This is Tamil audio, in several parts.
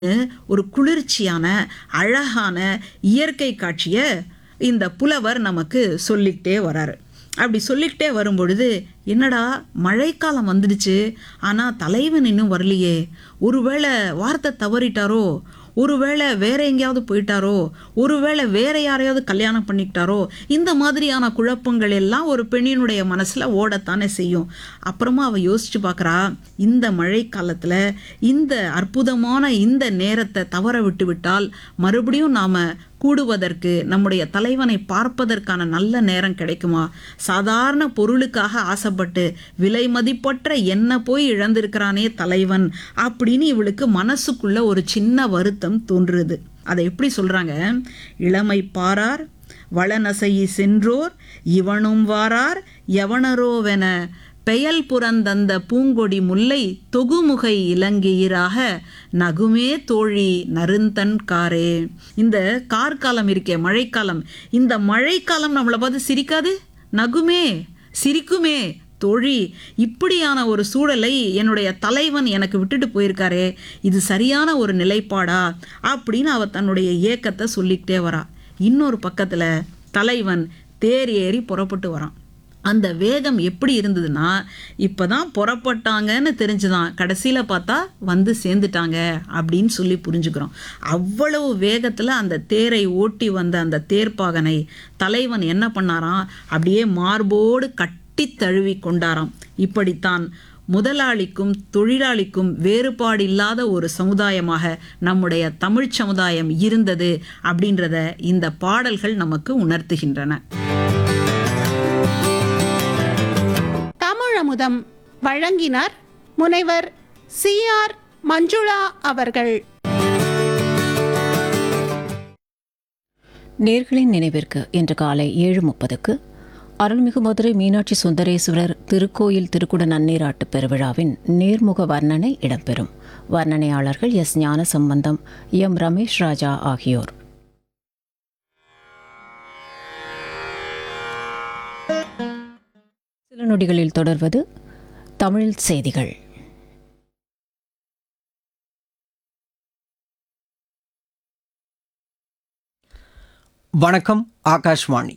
ஒரு குளிர்ச்சியான அழகான இயற்கை காட்சியை இந்த புலவர் நமக்கு சொல்லிக்கிட்டே வராரு அப்படி சொல்லிக்கிட்டே வரும்பொழுது என்னடா மழைக்காலம் வந்துடுச்சு ஆனால் தலைவன் இன்னும் வரலையே ஒருவேளை வார்த்தை தவறிட்டாரோ ஒருவேளை வேற எங்கேயாவது போயிட்டாரோ ஒருவேளை வேற யாரையாவது கல்யாணம் பண்ணிக்கிட்டாரோ இந்த மாதிரியான குழப்பங்கள் எல்லாம் ஒரு பெண்ணினுடைய மனசில் ஓடத்தானே செய்யும் அப்புறமா அவள் யோசிச்சு பார்க்குறா இந்த மழை காலத்தில் இந்த அற்புதமான இந்த நேரத்தை தவற விட்டு விட்டால் மறுபடியும் நாம் கூடுவதற்கு நம்முடைய தலைவனை பார்ப்பதற்கான நல்ல நேரம் கிடைக்குமா சாதாரண பொருளுக்காக ஆசைப்பட்டு விலை மதிப்பற்ற என்ன போய் இழந்திருக்கிறானே தலைவன் அப்படின்னு இவளுக்கு மனசுக்குள்ள ஒரு சின்ன வருத்தம் தோன்றுது அதை எப்படி சொல்றாங்க இளமை பாரார் வளநசையி சென்றோர் இவனும் வாரார் எவனரோவென பெயல் புறந்தந்த பூங்கொடி முல்லை தொகுமுகை இலங்கையிராக நகுமே தோழி நருந்தன் காரே இந்த கார்காலம் இருக்கே மழைக்காலம் இந்த மழைக்காலம் நம்மளை பார்த்து சிரிக்காது நகுமே சிரிக்குமே தோழி இப்படியான ஒரு சூழலை என்னுடைய தலைவன் எனக்கு விட்டுட்டு போயிருக்காரே இது சரியான ஒரு நிலைப்பாடா அப்படின்னு அவ தன்னுடைய ஏக்கத்தை சொல்லிக்கிட்டே வரா இன்னொரு பக்கத்தில் தலைவன் தேர் ஏறி புறப்பட்டு வரான் அந்த வேகம் எப்படி இருந்ததுன்னா இப்போ தான் புறப்பட்டாங்கன்னு தெரிஞ்சுதான் கடைசியில் பார்த்தா வந்து சேர்ந்துட்டாங்க அப்படின்னு சொல்லி புரிஞ்சுக்கிறோம் அவ்வளவு வேகத்தில் அந்த தேரை ஓட்டி வந்த அந்த தேர்ப்பாகனை தலைவன் என்ன பண்ணாராம் அப்படியே மார்போடு கட்டி தழுவி கொண்டாராம் இப்படித்தான் முதலாளிக்கும் தொழிலாளிக்கும் வேறுபாடு இல்லாத ஒரு சமுதாயமாக நம்முடைய தமிழ் சமுதாயம் இருந்தது அப்படின்றத இந்த பாடல்கள் நமக்கு உணர்த்துகின்றன தமிழமுதம் வழங்கினார் முனைவர் சி ஆர் மஞ்சுளா அவர்கள் நேர்களின் நினைவிற்கு இன்று காலை ஏழு முப்பதுக்கு அருள்மிகு மதுரை மீனாட்சி சுந்தரேஸ்வரர் திருக்கோயில் திருக்குட நன்னீராட்டு பெருவிழாவின் நேர்முக வர்ணனை இடம்பெறும் வர்ணனையாளர்கள் எஸ் ஞான சம்பந்தம் எம் ரமேஷ் ராஜா ஆகியோர் சில நொடிகளில் தொடர்வது தமிழ் செய்திகள் வணக்கம் ஆகாஷ்வாணி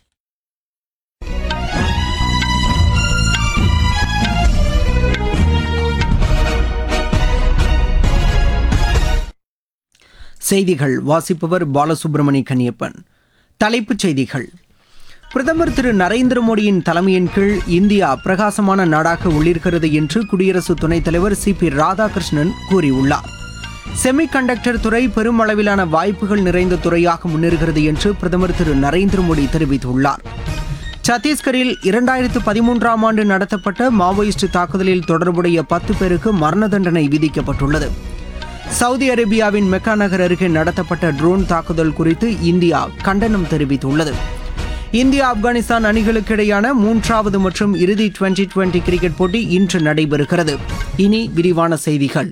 செய்திகள் வாசிப்பவர் பாலசுப்ரமணி கன்னியப்பன் தலைப்புச் செய்திகள் பிரதமர் திரு நரேந்திர மோடியின் தலைமையின் கீழ் இந்தியா பிரகாசமான நாடாக உள்ளிருக்கிறது என்று குடியரசு துணைத் தலைவர் சி பி ராதாகிருஷ்ணன் கூறியுள்ளார் செமி கண்டக்டர் துறை பெரும் அளவிலான வாய்ப்புகள் நிறைந்த துறையாக முன்னேறுகிறது என்று பிரதமர் திரு நரேந்திர மோடி தெரிவித்துள்ளார் சத்தீஸ்கரில் இரண்டாயிரத்து பதிமூன்றாம் ஆண்டு நடத்தப்பட்ட மாவோயிஸ்ட் தாக்குதலில் தொடர்புடைய பத்து பேருக்கு மரண தண்டனை விதிக்கப்பட்டுள்ளது சவுதி அரேபியாவின் மெக்கா நகர் அருகே நடத்தப்பட்ட ட்ரோன் தாக்குதல் குறித்து இந்தியா கண்டனம் தெரிவித்துள்ளது இந்தியா ஆப்கானிஸ்தான் அணிகளுக்கு இடையான மூன்றாவது மற்றும் இறுதி டுவெண்டி டுவெண்டி கிரிக்கெட் போட்டி இன்று நடைபெறுகிறது இனி விரிவான செய்திகள்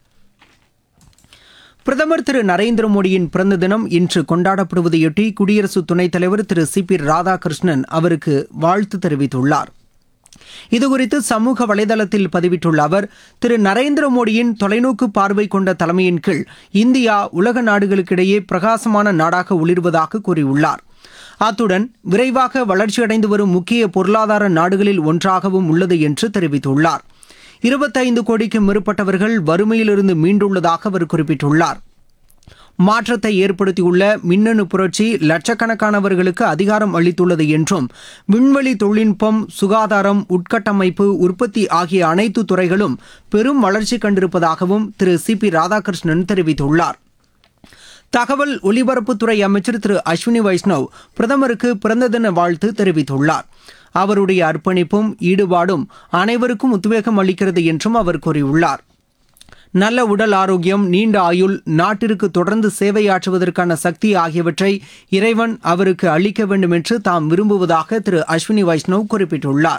பிரதமர் திரு நரேந்திர மோடியின் பிறந்த தினம் இன்று கொண்டாடப்படுவதையொட்டி குடியரசு துணைத் தலைவர் திரு சி பி ராதாகிருஷ்ணன் அவருக்கு வாழ்த்து தெரிவித்துள்ளார் இதுகுறித்து சமூக வலைதளத்தில் பதிவிட்டுள்ள அவர் திரு நரேந்திர மோடியின் தொலைநோக்கு பார்வை கொண்ட தலைமையின் கீழ் இந்தியா உலக நாடுகளுக்கிடையே பிரகாசமான நாடாக ஒளிர்வதாக கூறியுள்ளார் அத்துடன் விரைவாக வளர்ச்சியடைந்து வரும் முக்கிய பொருளாதார நாடுகளில் ஒன்றாகவும் உள்ளது என்று தெரிவித்துள்ளார் இருபத்தைந்து கோடிக்கும் மேற்பட்டவர்கள் வறுமையிலிருந்து மீண்டுள்ளதாக அவர் குறிப்பிட்டுள்ளார் மாற்றத்தை ஏற்படுத்தியுள்ள மின்னணு புரட்சி லட்சக்கணக்கானவர்களுக்கு அதிகாரம் அளித்துள்ளது என்றும் விண்வெளி தொழில்நுட்பம் சுகாதாரம் உட்கட்டமைப்பு உற்பத்தி ஆகிய அனைத்து துறைகளும் பெரும் வளர்ச்சி கண்டிருப்பதாகவும் திரு சி பி ராதாகிருஷ்ணன் தெரிவித்துள்ளார் தகவல் ஒலிபரப்புத்துறை அமைச்சர் திரு அஸ்வினி வைஷ்ணவ் பிரதமருக்கு பிறந்த தின வாழ்த்து தெரிவித்துள்ளார் அவருடைய அர்ப்பணிப்பும் ஈடுபாடும் அனைவருக்கும் உத்வேகம் அளிக்கிறது என்றும் அவர் கூறியுள்ளார் நல்ல உடல் ஆரோக்கியம் நீண்ட ஆயுள் நாட்டிற்கு தொடர்ந்து சேவையாற்றுவதற்கான சக்தி ஆகியவற்றை இறைவன் அவருக்கு அளிக்க வேண்டும் என்று தாம் விரும்புவதாக திரு அஸ்வினி வைஷ்ணவ் குறிப்பிட்டுள்ளார்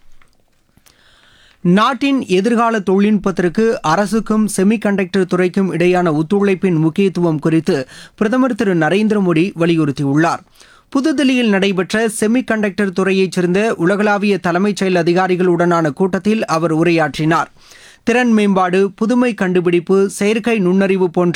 நாட்டின் எதிர்கால தொழில்நுட்பத்திற்கு அரசுக்கும் செமி கண்டக்டர் துறைக்கும் இடையான ஒத்துழைப்பின் முக்கியத்துவம் குறித்து பிரதமர் திரு நரேந்திர மோடி வலியுறுத்தியுள்ளார் புதுதில்லியில் நடைபெற்ற செமி கண்டக்டர் துறையைச் சேர்ந்த உலகளாவிய தலைமைச் செயல் அதிகாரிகளுடனான கூட்டத்தில் அவர் உரையாற்றினார் திறன் மேம்பாடு புதுமை கண்டுபிடிப்பு செயற்கை நுண்ணறிவு போன்ற